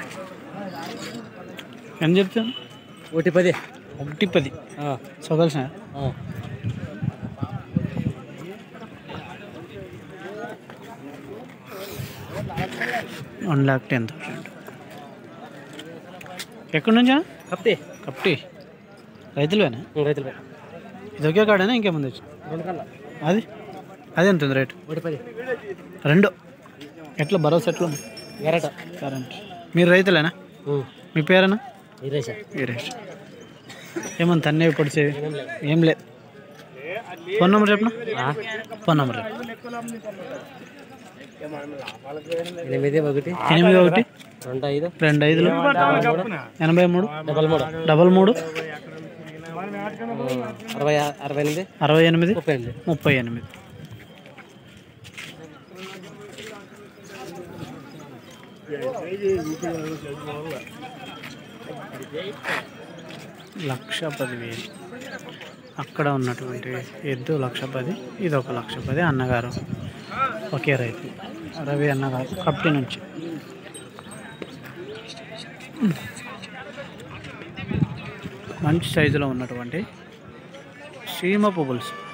ఎంత చెప్తాను ఒకటి పది ఒకటి పది చదవాల్సిన వన్ ల్యాక్ టెన్ థౌసండ్ ఎక్కడి నుంచా కప్తే కప్టి రైతులేనా రైతులు ఇది ఒకే కాడేనా ఇంకేముంది వచ్చి రెండు కల్లా అది అది ఎంత ఉంది రేటు ఒకటి పది రెండు ఎట్లా భరోసా ఎట్లా ఉంది ఎరట కరెంట్ మీరు రైతులేనా మీ పేరేనా ఇరేసా వీరేష్ ఏమన్నా తన్నేవి పొడిచేవి ఏం లేదు ఫోన్ నెంబర్ చెప్పనా ఫోన్ నెంబర్ చెప్పు. ఎనిమిది ఒకటి ఎనిమిది ఒకటి రెండు ఐదు రెండు ఐదులు ఎనభై మూడు డబల్ మూడు డబల్ మూడు అరవై అరవై ఎనిమిది అరవై ఎనిమిది ముప్పై ఎనిమిది ముప్పై ఎనిమిది లక్ష పదివేలు అక్కడ ఉన్నటువంటి ఎద్దు లక్ష పది ఇది ఒక లక్ష పది అన్నగారు ఒకే రైతు రవి అన్నగారు కప్టి నుంచి మంచి సైజులో ఉన్నటువంటి సీమ పువ్వుల్స్